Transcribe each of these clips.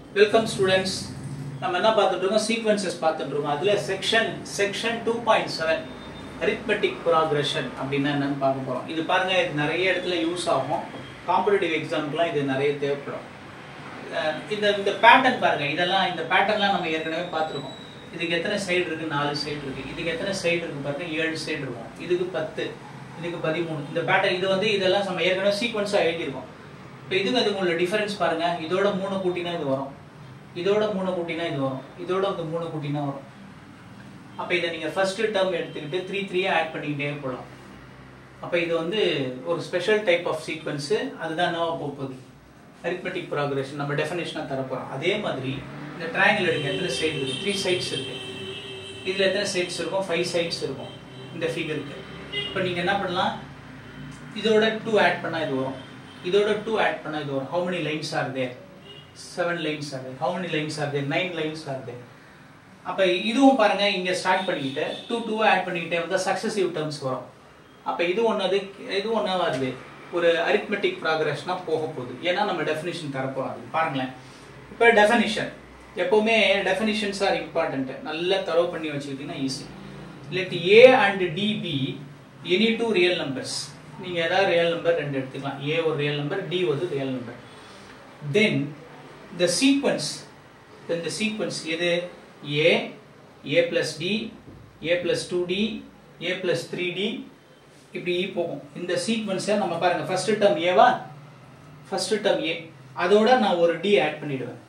welcome students நம்ம என்ன பார்த்துட்டு இருக்கோம் சீக்வன்சஸ் பார்த்துட்டு இருக்கோம் அதுல section section two point seven arithmetic progression அப்படின்னா என்னன்னு பார்க்க போறோம் இது பாருங்க இது நிறைய இடத்துல யூஸ் ஆகும் காம்படிட்டிவ் எக்ஸாம்க்குலாம் இது நிறைய தேவைப்படும் அஹ் இந்த இந்த பேட்டர்ன் பாருங்க இதெல்லாம் இந்த பேட்டர்ன்லாம் நம்ம ஏற்கனவே பார்த்துருக்கோம் இதுக்கு எத்தனை சைடு இருக்கு நாலு சைடு இருக்கு இதுக்கு எத்தனை சைடு இருக்கு பாருங்க ஏழு சைடு இருக்கும் இதுக்கு பத்து இதுக்கு பதிமூணு இந்த பேட்டர்ன் இது வந்து இதெல்லாம் நம்ம ஏற்கனவே சீக்வன்ஸாக எழுதியிருக்கோம் இப்போ இதுக்கு அதுக்கு உள்ள டிஃபரன்ஸ் பாருங்க இதோட மூணு கூட்டினா இது வரும் இதோட மூணு கூட்டினா இது வரும் இதோட இந்த மூணு கூட்டினா வரும் அப்போ இதை நீங்கள் ஃபர்ஸ்ட் டேர்ம் எடுத்துக்கிட்டு த்ரீ த்ரீயாக ஆட் பண்ணிக்கிட்டே போகலாம் அப்போ இது வந்து ஒரு ஸ்பெஷல் டைப் ஆஃப் சீக்வன்ஸு அதுதான் என்னவா போக போகுது அரித்மெட்டிக் ப்ராக்ரஷன் நம்ம டெஃபினேஷனாக தரப்போகிறோம் அதே மாதிரி இந்த ட்ரையாங்கிள் எடுக்க எத்தனை சைடு இருக்குது த்ரீ சைட்ஸ் இருக்கு இதில் எத்தனை சைட்ஸ் இருக்கும் ஃபைவ் சைட்ஸ் இருக்கும் இந்த ஃபிகருக்கு இப்போ நீங்கள் என்ன பண்ணலாம் இதோட டூ ஆட் பண்ணால் இது வரும் இதோட டூ ஆட் பண்ணால் இது வரும் how many lines are there seven lines are there how many lines are there nine lines are there அப்போ இதுவும் பாருங்க இங்கே ஸ்டார்ட் பண்ணிக்கிட்டு டூ டூவை ஆட் பண்ணிக்கிட்டே வந்தால் சக்ஸசிவ் டேர்ம்ஸ் வரும் அப்போ இது ஒன்றது இது ஒன்றா வருது ஒரு அரித்மெட்டிக் ப்ராக்ரஷனாக போக போகுது ஏன்னா நம்ம டெஃபினிஷன் தரப்போகிறோம் அது பாருங்களேன் இப்போ டெஃபினிஷன் எப்போவுமே டெஃபினிஷன்ஸ் ஆர் இம்பார்ட்டன்ட் நல்லா தரவு பண்ணி வச்சுக்கிட்டீங்கன்னா easy let A and D be any two real numbers நீங்கள் ஏதாவது ரியல் நம்பர் ரெண்டு எடுத்துக்கலாம் ஏ ஒரு ரியல் நம்பர் டி ஒரு real number then the sequence then the sequence எது A A plus D A plus two D A plus three D இப்படி போகும் இந்த சீக்வன்ஸை நம்ம பாருங்க ஃபர்ஸ்ட் டேர்ம் ஏவா ஃபர்ஸ்ட் டேர்ம் ஏ அதோட நான் ஒரு டி ஆட் பண்ணிடுவேன்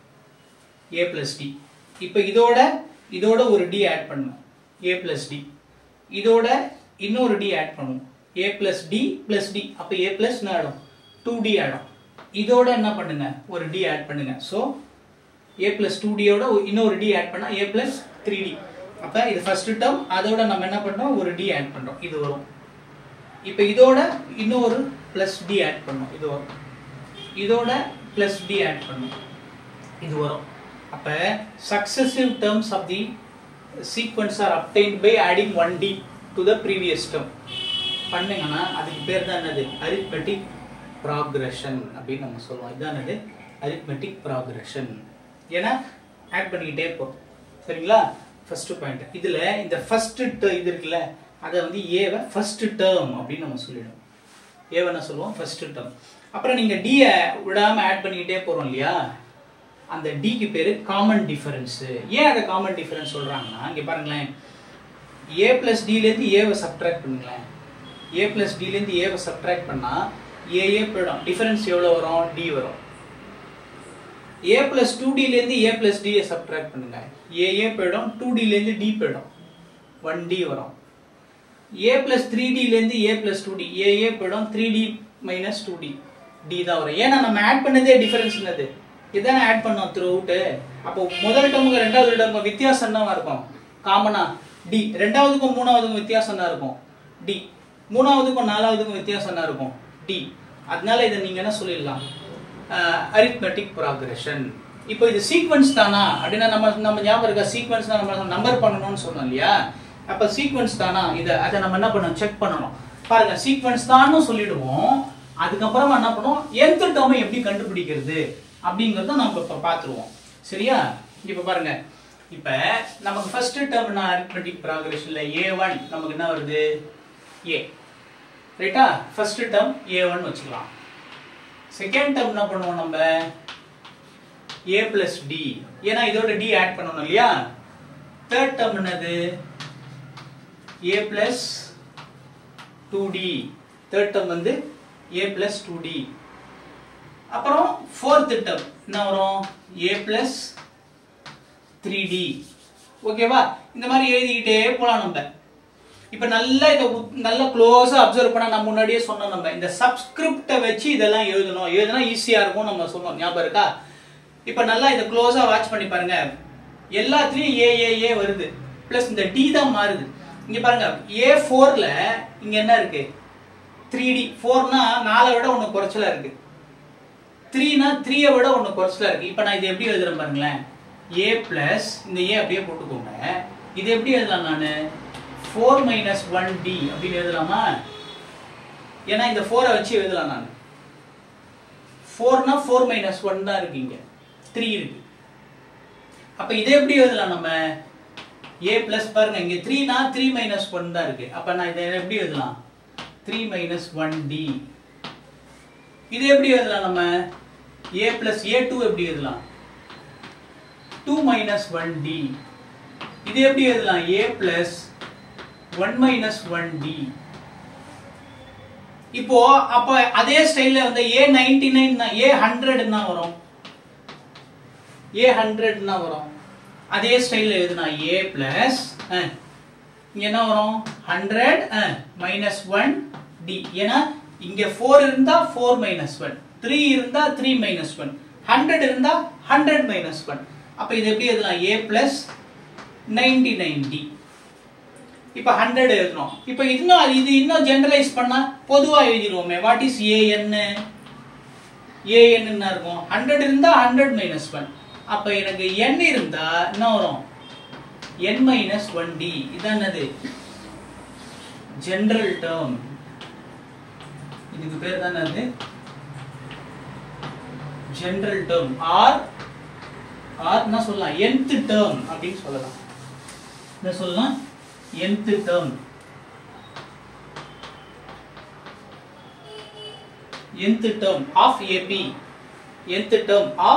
ஏ பிளஸ் டி இப்போ இதோட இதோட ஒரு டி ஆட் பண்ணும் ஏ பிளஸ் டி இதோட இன்னொரு டி ஆட் பண்ணும் A plus D plus D அப்போ ஏ பிளஸ் என்ன ஆடும் டூ டி ஆடும் இதோட என்ன பண்ணுங்க ஒரு டி ஆட் பண்ணுங்க ஸோ ஏ பிளஸ் டூ டியோட இன்னொரு டி ஆட் பண்ணால் ஏ பிளஸ் த்ரீ டி அப்போ இது ஃபர்ஸ்ட் டேர்ம் அதோட நம்ம என்ன பண்ணுறோம் ஒரு டி ஆட் பண்ணுறோம் இது வரும் இப்போ இதோட இன்னொரு ப்ளஸ் டி ஆட் பண்ணும் இது வரும் இதோட ப்ளஸ் டி ஆட் பண்ணும் இது வரும் அப்போ successive terms of the sequence are obtained by adding one D to the previous term பண்ணீங்கன்னா அதுக்கு பேர் தான் என்னது அரித்மெட்டிக் ப்ராக்ரஷன் அப்படின்னு நம்ம சொல்லுவோம் இதுதான் என்னது அரித்மெட்டிக் ப்ராக்ரஷன் ஏன்னா ஆட் பண்ணிக்கிட்டே போகும் சரிங்களா ஃபர்ஸ்ட் பாயிண்ட் இதில் இந்த ஃபர்ஸ்ட் இது இருக்குல்ல அதை வந்து ஏவை ஃபர்ஸ்ட் டேர்ம் அப்படின்னு நம்ம சொல்லிடுவோம் ஏவை என்ன சொல்லுவோம் ஃபர்ஸ்ட் டேர்ம் அப்புறம் நீங்கள் டியை விடாமல் ஆட் பண்ணிக்கிட்டே போகிறோம் இல்லையா அந்த டிக்கு பேர் காமன் டிஃபரன்ஸு ஏன் அதை காமன் டிஃபரன்ஸ் சொல்கிறாங்கன்னா இங்கே பாருங்களேன் ஏ பிளஸ் டிலேருந்து ஏவை சப்ட்ராக்ட் பண்ணுங்களேன் ஏ பிளஸ் டிலேருந்து ஏவை சப்ட்ராக்ட் பண்ணால் ஏஏ போயிடும் டிஃபரன்ஸ் எவ்வளோ வரும் டி வரும் ஏ பிளஸ் டூ டிலேருந்து ஏ பிளஸ் டியை சப்ட்ராக்ட் பண்ணுங்க ஏஏ போயிடும் டூ டிலேருந்து டி போயிடும் ஒன் டி வரும் ஏ பிளஸ் த்ரீ டிலேருந்து A plus two D A A போயிடும் three D minus two D D தான் வரும் ஏன்னா நம்ம ஆட் பண்ணதே டிஃபரன்ஸ் என்னது இதானே ஆட் பண்ணோம் த்ரூ அவுட்டு அப்போ முதல் டேர்முக்கு ரெண்டாவது டேர்முக்கு வித்தியாசம் என்னவா இருக்கும் காமனா டி ரெண்டாவதுக்கும் மூணாவதுக்கும் வித்தியாசம் தான் இருக்கும் டி மூணாவதுக்கும் நாலாவதுக்கும் வித்தியாசம் என்ன இருக்கும் டி அதனால இதை நீங்க என்ன சொல்லிடலாம் அரித்மெட்டிக் ப்ராக்ரஷன் இப்போ இது சீக்வன்ஸ் தானா அப்படின்னா நம்ம நம்ம ஞாபகம் இருக்கா சீக்வன்ஸ் தான் நம்ம நம்பர் பண்ணணும்னு சொன்னோம் இல்லையா அப்போ சீக்வன்ஸ் தானா இதை அதை நம்ம என்ன பண்ணணும் செக் பண்ணணும் பாருங்க சீக்வன்ஸ் தான்னு சொல்லிடுவோம் அதுக்கப்புறமா என்ன பண்ணுவோம் எந்த டேர்மை எப்படி கண்டுபிடிக்கிறது அப்படிங்கிறத நம்ம இப்போ பார்த்துருவோம் சரியா இப்போ பாருங்க இப்போ நமக்கு ஃபர்ஸ்ட் டேர்ம் நான் அரித்மெட்டிக் ப்ராக்ரஷன்ல ஏ ஒன் நமக்கு என்ன வருது ஏ ரைட்டா ஃபர்ஸ்ட் டேர்ம் ஏ ஒன் வச்சுக்கலாம் செகண்ட் டேர்ம் என்ன பண்ணுவோம் நம்ம ஏ பிளஸ் டி ஏன்னா இதோட டி ஆட் பண்ணணும் இல்லையா தேர்ட் டேர்ம் என்னது A plus two D third term வந்து ஏ பிளஸ் டூ டி அப்புறம் ஃபோர்த் டேர்ம் என்ன வரும் ஏ பிளஸ் த்ரீ டி ஓகேவா இந்த மாதிரி எழுதிக்கிட்டே போகலாம் நம்ம இப்போ நல்லா இதை நல்லா க்ளோஸாக அப்சர்வ் பண்ண நம்ம முன்னாடியே சொன்னோம் நம்ம இந்த சப்ஸ்கிரிப்டை வச்சு இதெல்லாம் எழுதணும் எழுதுனா ஈஸியாக இருக்கும் நம்ம சொன்னோம் ஞாபகம் இருக்கா இப்போ நல்லா இதை க்ளோஸாக வாட்ச் பண்ணி பாருங்க எல்லாத்துலேயும் ஏ ஏ ஏ வருது ப்ளஸ் இந்த டி தான் மாறுது இங்கே பாருங்க ஏ ஃபோரில் இங்கே என்ன இருக்கு த்ரீ டி ஃபோர்னா நாலை விட ஒன்று குறைச்சலா இருக்கு த்ரீனா த்ரீயை விட ஒன்று குறைச்சலா இருக்கு இப்போ நான் இது எப்படி எழுதுறேன் பாருங்களேன் ஏ பிளஸ் இந்த ஏ அப்படியே போட்டுக்கோங்க இது எப்படி எழுதலாம் நான் ஃபோர் மைனஸ் ஒன் டி அப்படின்னு எழுதலாமா ஏன்னா இந்த ஃபோரை வச்சு எழுதலாம் நான் ஃபோர்னா ஃபோர் மைனஸ் ஒன் தான் இருக்கு இங்க த்ரீ இருக்கு அப்ப இதை எப்படி எழுதலாம் நம்ம ஏ பிளஸ் பாருங்க இங்க த்ரீனா த்ரீ மைனஸ் ஒன் தான் இருக்கு அப்ப நான் இதை எப்படி எழுதலாம் த்ரீ மைனஸ் ஒன் டி இது எப்படி எழுதலாம் நம்ம ஏ பிளஸ் ஏ டூ எப்படி எழுதலாம் டூ மைனஸ் ஒன் டி இது எப்படி எழுதலாம் A plus one minus one D இப்போ அப்ப அதே ஸ்டைல்ல வந்து A ninety nine A hundred தான் வரும் ஏ ஹண்ட்ரட் தான் வரும் அதே ஸ்டைல்ல எழுதுனா ஏ பிளஸ் இங்க என்ன வரும் ஹண்ட்ரட் மைனஸ் ஒன் டி ஏன்னா இங்க ஃபோர் இருந்தா ஃபோர் மைனஸ் ஒன் த்ரீ இருந்தா த்ரீ மைனஸ் ஒன் ஹண்ட்ரட் இருந்தா ஹண்ட்ரட் மைனஸ் ஒன் அப்ப இது எப்படி எழுதலாம் A plus ninety nine D இப்ப ஹண்ட்ரட் எழுதணும் இப்ப இன்னும் இது இன்னும் ஜெனரலைஸ் பண்ணா பொதுவா எழுதிடுவோமே வாட் இஸ் ஏஎன் ஏஎன் என்ன இருக்கும் ஹண்ட்ரட் இருந்தா ஹண்ட்ரட் மைனஸ் ஒன் அப்ப எனக்கு n இருந்தா என்ன வரும் n மைனஸ் ஒன் டி இதான் என்னது ஜெனரல் டேர்ம் இதுக்கு பேர் தான் என்னது ஜெனரல் டேர்ம் ஆர் ஆர் என்ன சொல்லலாம் nth டேர்ம் அப்படின்னு சொல்லலாம் என்ன சொல்லலாம் nth term nth term of AP nth term of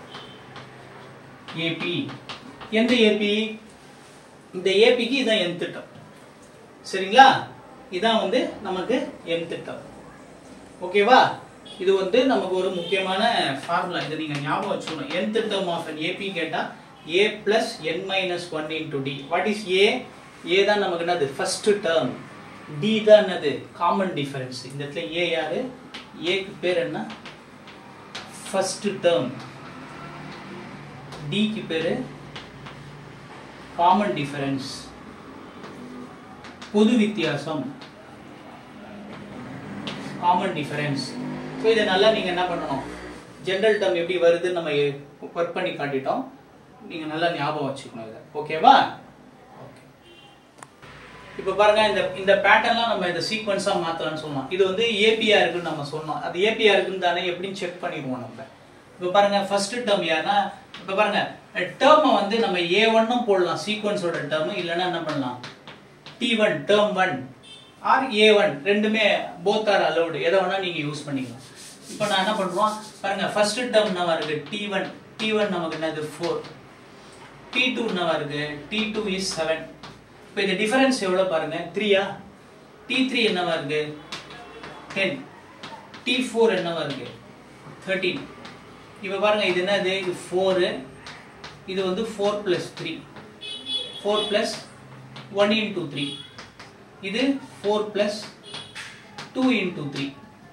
AP எந்த AP இந்த AP க்கு இதான் nth term சரிங்களா இதான் வந்து நமக்கு nth term ஓகேவா இது வந்து நமக்கு ஒரு முக்கியமான ஃபார்முலா இதை நீங்க ஞாபகம் வச்சுக்கணும் nth term of an AP கேட்டா a plus n minus 1 into d what is a a தான் நமக்கு என்னது ஃபர்ஸ்ட் டேர்ம் d தான் என்னது காமன் டிஃபரன்ஸ் இந்த இடத்துல a யாரு a க்கு பேர் என்ன ஃபர்ஸ்ட் டேர்ம் d க்கு பேரு காமன் டிஃபரன்ஸ் பொது வித்தியாசம் காமன் டிஃபரன்ஸ் ஸோ இதை நல்லா நீங்க என்ன பண்ணணும் ஜெனரல் டேர்ம் எப்படி வருதுன்னு நம்ம ஒர்க் பண்ணி காட்டிட்டோம் நீங்க நல்லா ஞாபகம் வச்சுக்கணும் இதை ஓகேவா இப்போ பாருங்க இந்த இந்த பேட்டர்ன்லாம் நம்ம இந்த சீக்வன்ஸா மாத்தலாம்னு சொன்னோம் இது வந்து ஏபியா இருக்குன்னு நம்ம சொன்னோம் அது ஏபியா இருக்குன்னு தானே எப்படின்னு செக் பண்ணிடுவோம் நம்ம இப்போ பாருங்க ஃபர்ஸ்ட் டேர்ம் யாருன்னா இப்போ பாருங்க டேர்மை வந்து நம்ம ஏ ஒன்னும் போடலாம் சீக்வன்ஸோட டேர்ம் இல்லைன்னா என்ன பண்ணலாம் D one term one or A one ரெண்டுமே போத் ஆர் அலௌடு எதை வேணா நீங்க யூஸ் பண்ணிக்கலாம் இப்போ நான் என்ன பண்றோம் பாருங்க ஃபர்ஸ்ட் டேர்ம் என்னவா இருக்கு டி ஒன் டி ஒன் நமக்கு என்னது ஃபோர் டி டூ என்னவா இருக்கு டி டூ இஸ் செவன் இப்போ இந்த டிஃபரன்ஸ் எவ்வளோ பாருங்க த்ரீயா டி த்ரீ என்னவா இருக்கு டென் டி ஃபோர் என்னவா இருக்கு தேர்ட்டீன் இப்போ பாருங்க இது என்னது இது ஃபோரு இது வந்து four plus three four plus one into three இது four plus two into three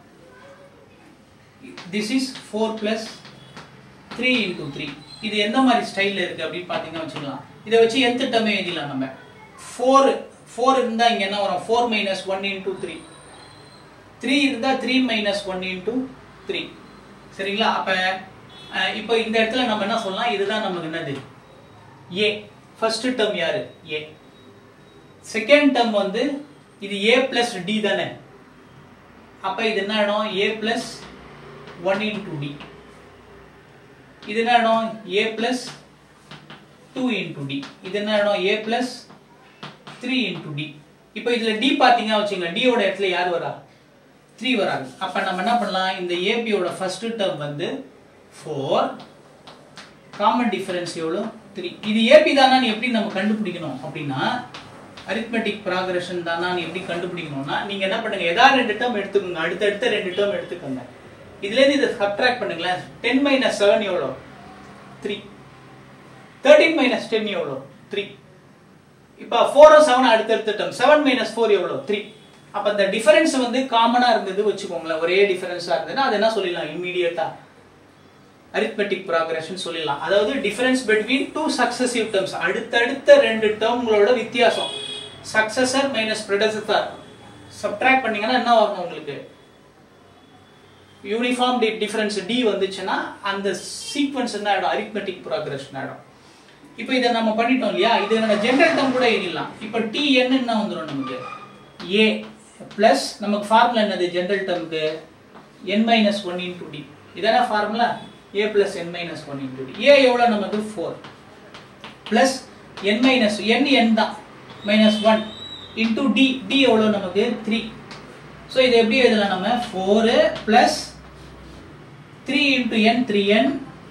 this is four plus three into three இது எந்த மாதிரி ஸ்டைலில் இருக்குது அப்படின்னு பார்த்தீங்கன்னா வச்சுக்கலாம் இதை வச்சு எந்த டமே எழுதிடலாம் நம்ம ஃபோர் ஃபோர் இருந்தால் இங்கே என்ன வரும் four minus one into three three இருந்தால் three minus one into three சரிங்களா அப்போ இப்போ இந்த இடத்துல நம்ம என்ன சொல்லலாம் இதுதான் நமக்கு என்னது ஏ ஃபர்ஸ்ட் டேர்ம் யாரு ஏ செகண்ட் டேர்ம் வந்து இது ஏ பிளஸ் டி தானே அப்ப இது என்ன இடம் A plus one into D இது என்ன இடம் A plus two into D இது என்ன இடம் A plus three into D இப்போ இதுல டி பாத்தீங்கன்னா வச்சுங்களேன் டியோட இடத்துல யார் வரா த்ரீ வராது அப்ப நம்ம என்ன பண்ணலாம் இந்த ஏபியோட ஃபர்ஸ்ட் டேர்ம் வந்து ஃபோர் காமன் டிஃபரன்ஸ் எவ்வளோ த்ரீ இது ஏபி தானா நீ எப்படி நம்ம கண்டுபிடிக்கணும் அப்படின்னா அரித்மெட்டிக் ப்ராக்ரஷன் தானா நீ எப்படி கண்டுபிடிக்கணும்னா நீங்க என்ன பண்ணுங்க ஏதாவது ரெண்டு டேர்ம் எடுத்துக்கோங்க அடுத்தடுத்த ரெண்டு டேர்ம் எடுத்துக்கோங்க இதுல இருந்து இதை சப்ட்ராக்ட் பண்ணுங்களேன் டென் மைனஸ் செவன் எவ்வளோ த்ரீ தேர்ட்டீன் மைனஸ் டென் எவ்வளோ த்ரீ இப்போ ஃபோரும் செவன் அடுத்தடுத்த டேர்ம் செவன் மைனஸ் ஃபோர் எவ்வளோ த்ரீ அப்ப இந்த டிஃபரன்ஸ் வந்து காமனா இருந்தது வச்சுக்கோங்களேன் ஒரே டிஃபரன்ஸா இருந்ததுன்னா அது என்ன சொல்லிடலாம் இம்மீடியட்டா அரித்மெட்டிக் ப்ராக்ரஷன் சொல்லிடலாம் அதாவது difference between two successive terms அடுத்தடுத்த ரெண்டு டேர்ம்களோட வித்தியாசம் சக்சஸர் மைனஸ் ப்ரெடசர் சப்ட்ராக்ட் பண்ணீங்கன்னா என்ன வரணும் உங்களுக்கு யூனிஃபார்ம் டிஃபரன்ஸ் டி வந்துச்சுன்னா அந்த சீக்வன்ஸ் என்ன ஆயிடும் அரித்மெட்டிக் ப்ராக்ரஷன் ஆயிடும் இப்போ இதை நம்ம பண்ணிட்டோம் இல்லையா இது நம்ம ஜென்ரல் டேர்ம் கூட எழுதிடலாம் இப்போ டி என்ன வந்துடும் நமக்கு ஏ பிளஸ் நமக்கு ஃபார்முலா என்னது ஜென்ரல் டேர்முக்கு n minus one into d இதான formula a plus n minus one into d a எவ்வளோ நமக்கு four plus n minus n n தான் minus one into d d எவ்வளோ நமக்கு த்ரீ ஸோ இது எப்படி எழுதலாம் நம்ம four plus three into n three n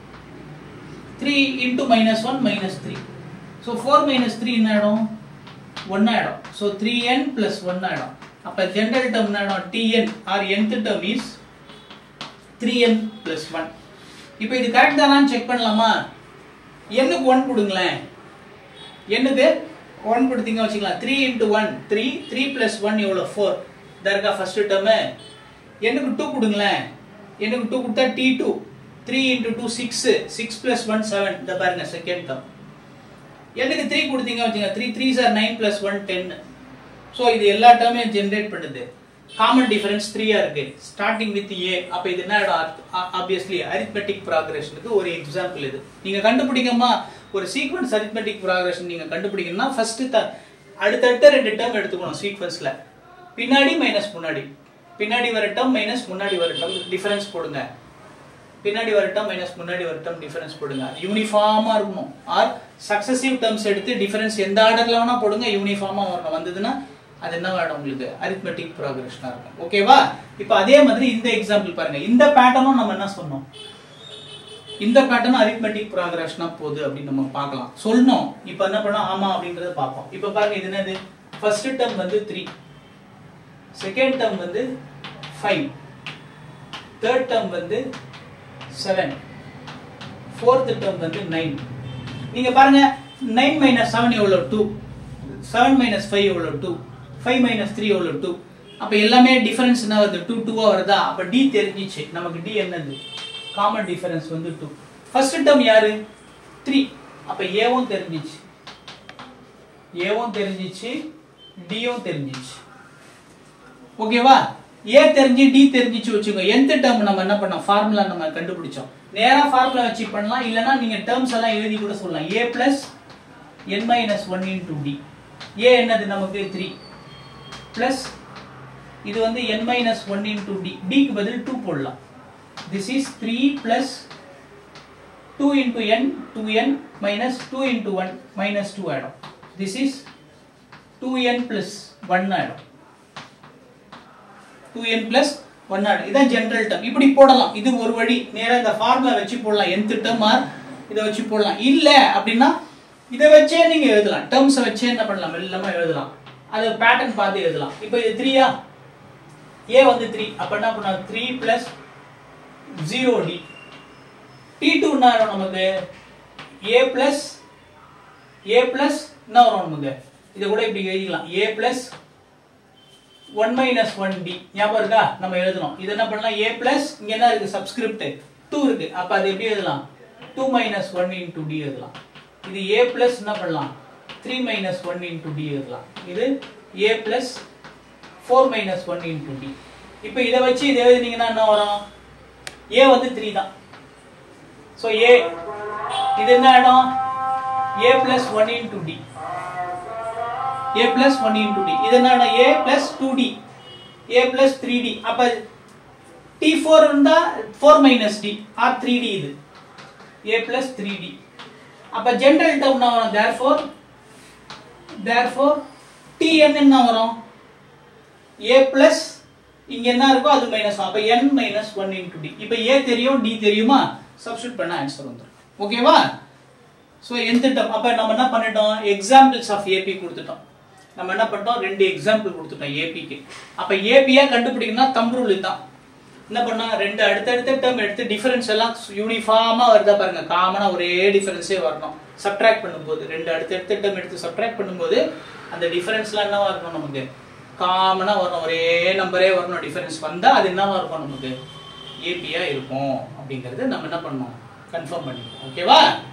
three into minus one minus three so four minus three என்ன ஆகிடும் ஒன் ஆகிடும் so three n plus one ஆகிடும் அப்போ ஜென்ரல் டேர்ம் என்ன ஆகிடும் t n or nth term is three n plus one இப்போ இது correct தானான்னு check பண்ணலாமா எண்ணுக்கு ஒன் கொடுங்களேன் எண்ணுக்கு ஒன் கொடுத்தீங்க வச்சுக்கலாம் three into one three three plus one எவ்வளோ ஃபோர் தர்கா ஃபர்ஸ்ட் டேர்மு எண்ணுக்கு டூ கொடுங்களேன் எண்ணுக்கு டூ கொடுத்தா t two three into two six six plus one seven இந்த பாருங்க செகண்ட் டேர்ம் எண்ணுக்கு த்ரீ கொடுத்தீங்க வச்சுங்க three three sir nine plus one ten so இது எல்லா டேர்மையும் ஜென்ரேட் பண்ணுது காமன் டிஃபரன்ஸ் த்ரீயா இருக்கு ஸ்டார்டிங் வித் ஏ அப்போ இது என்ன ஆப்வியஸ்லி அரித்மெட்டிக் ப்ராக்ரஷனுக்கு ஒரு எக்ஸாம்பிள் இது நீங்க கண்டுபிடிக்கமா ஒரு சீக்வன்ஸ் அரித்மெட்டிக் ப்ராக்ரஷன் நீங்க கண்டுபிடிக்கணும்னா ஃபர்ஸ்ட் த அடுத்தடுத்த ரெண்டு டேர்ம் எடுத்துக்கணும் சீக்வன்ஸ்ல பின்னாடி மைனஸ் முன்னாடி பின்னாடி வர டேர்ம் மைனஸ் முன்னாடி வர டேர்ம் டிஃபரன்ஸ் போடுங்க பின்னாடி வர டேர்ம் மைனஸ் முன்னாடி வர டேர்ம் டிஃபரன்ஸ் போடுங்க யூனிஃபார்மா இருக்கணும் ஆர் சக்சசிவ் டேர்ம்ஸ் எடுத்து டிஃபரன்ஸ் எந்த ஆர்டர்ல வேணா போடுங்க யூனிஃபார்மா வரணும் வந்ததுன்னா அது என்ன வேணும் உங்களுக்கு அரித்மெட்டிக் ப்ராக்ரஷனா இருக்கும் ஓகேவா இப்போ அதே மாதிரி இந்த எக்ஸாம்பிள் பாருங்க இந்த பேட்டர்னும் நம்ம என்ன சொன்னோம் இந்த பேட்டர்ன் அரித்மெட்டிக் ப்ராக்ரஷனா போகுது அப்படின்னு நம்ம பார்க்கலாம் சொல்லணும் இப்போ என்ன பண்ணோம் ஆமா அப்படின்றத பார்ப்போம் இப்போ பாருங்க இது என்னது ஃபர்ஸ்ட் டேர்ம் வந்து த்ரீ செகண்ட் டேர்ம் வந்து ஃபைவ் தேர்ட் டேர்ம் வந்து செவன் ஃபோர்த் டேர்ம் வந்து நைன் நீங்க பாருங்க நைன் மைனஸ் செவன் எவ்வளோ டூ செவன் மைனஸ் ஃபைவ் எவ்வளோ டூ ஃபைவ் மைனஸ் த்ரீ எவ்வளோ டூ அப்போ எல்லாமே டிஃபரன்ஸ் என்ன வருது டூ டூவா வருதா அப்போ டி தெரிஞ்சிச்சு நமக்கு டி என்னது காமன் டிஃபரன்ஸ் வந்து டூ ஃபர்ஸ்ட் டேர்ம் யாரு த்ரீ அப்போ ஏவும் தெரிஞ்சிச்சு ஏவும் தெரிஞ்சிச்சு டியும் தெரிஞ்சிச்சு ஓகேவா ஏ தெரிஞ்சு டி தெரிஞ்சிச்சு வச்சுக்கோ எந்த டேர்ம் நம்ம என்ன பண்ணோம் ஃபார்முலா நம்ம கண்டுபிடிச்சோம் நேரா ஃபார்முலா வச்சு பண்ணலாம் இல்லனா நீங்க டேர்ம்ஸ் எல்லாம் எழுதி கூட சொல்லலாம் a plus n minus one into d a என்னது நமக்கு த்ரீ பிளஸ் இது வந்து n minus one into d டிக்கு பதில் டூ போடலாம் this is three plus two into n two n minus two into one minus two ஆயிடும் this is two n plus one ஆயிடும் two n plus one odd இதான் general term இப்படி போடலாம் இது ஒரு வழி நேரா இந்த ஃபார்முலா வச்சு போடலாம் எந்த டேர்ம் ஆர் இதை வச்சு போடலாம் இல்ல அப்படின்னா இதை வச்சே நீங்க எழுதலாம் டேர்ம்ஸை வச்சே என்ன பண்ணலாம் எல்லாமே எழுதலாம் அது பேட்டர்ன் பார்த்து எழுதலாம் இப்போ இது த்ரீயா ஏ வந்து த்ரீ அப்ப என்ன பண்ணா three plus zero d d two என்ன வரும் நமக்கு ஏ பிளஸ் ஏ பிளஸ் என்ன வரும் நமக்கு இதை கூட இப்படி எழுதிக்கலாம் a plus one minus one d ஞாபகம் இருக்கா நம்ம எழுதணும் இது என்ன பண்ணலாம் ஏ பிளஸ் இங்க என்ன இருக்கு சப்ஸ்கிரிப்ட் டூ இருக்கு அப்ப அது எப்படி எழுதலாம் two minus one into d எழுதலாம் இது ஏ பிளஸ் என்ன பண்ணலாம் three minus one into d எழுதலாம் இது a plus four minus one into D இப்போ இதை வச்சு இதை எழுதினீங்கன்னா என்ன வரும் ஏ வந்து த்ரீ தான் ஸோ ஏ இது என்ன ஆயிடும் a plus one into d a plus 1 into d இது என்னன்னா a plus 2d a plus 3d அப்ப t4 இருந்தா 4 minus d or 3d இது a plus 3d அப்ப ஜெனரல் டேர்ம் என்ன வரும் therefore therefore tn என்ன வரும் a plus இங்க என்ன இருக்கோ அது மைனஸ் அப்ப n minus one into d இப்ப a தெரியும் d தெரியுமா சப்ஸ்டியூட் பண்ண ஆன்சர் வந்துடும் ஓகேவா ஸோ எந்த டேர்ம் அப்ப நம்ம என்ன பண்ணிட்டோம் எக்ஸாம்பிள்ஸ் ஆஃப் ஏபி கொடுத்துட்டோம் நம்ம என்ன பண்ணிட்டோம் ரெண்டு எக்ஸாம்பிள் கொடுத்துட்டோம் ஏபிக்கு அப்ப ஏபியா கண்டுபிடிக்கணும்னா தம் ரூல் இதுதான் என்ன பண்ணா ரெண்டு அடுத்தடுத்த டேர்ம் எடுத்து டிஃபரன்ஸ் எல்லாம் யூனிஃபார்மா வருதா பாருங்க காமனா ஒரே டிஃபரன்ஸே வரணும் சப்ட்ராக்ட் பண்ணும்போது ரெண்டு அடுத்தடுத்த டேர்ம் எடுத்து சப்ட்ராக்ட் பண்ணும்போது அந்த டிஃபரன்ஸ்லாம் என்னவா இருக்கும் நமக்கு காமனா வரணும் ஒரே நம்பரே வரணும் டிஃபரன்ஸ் வந்தா அது என்னவா இருக்கும் நமக்கு ஏபியா இருக்கும் அப்படிங்கறது நம்ம என்ன பண்ணணும் கன்ஃபார்ம் பண்ணிக்கணும் ஓகேவா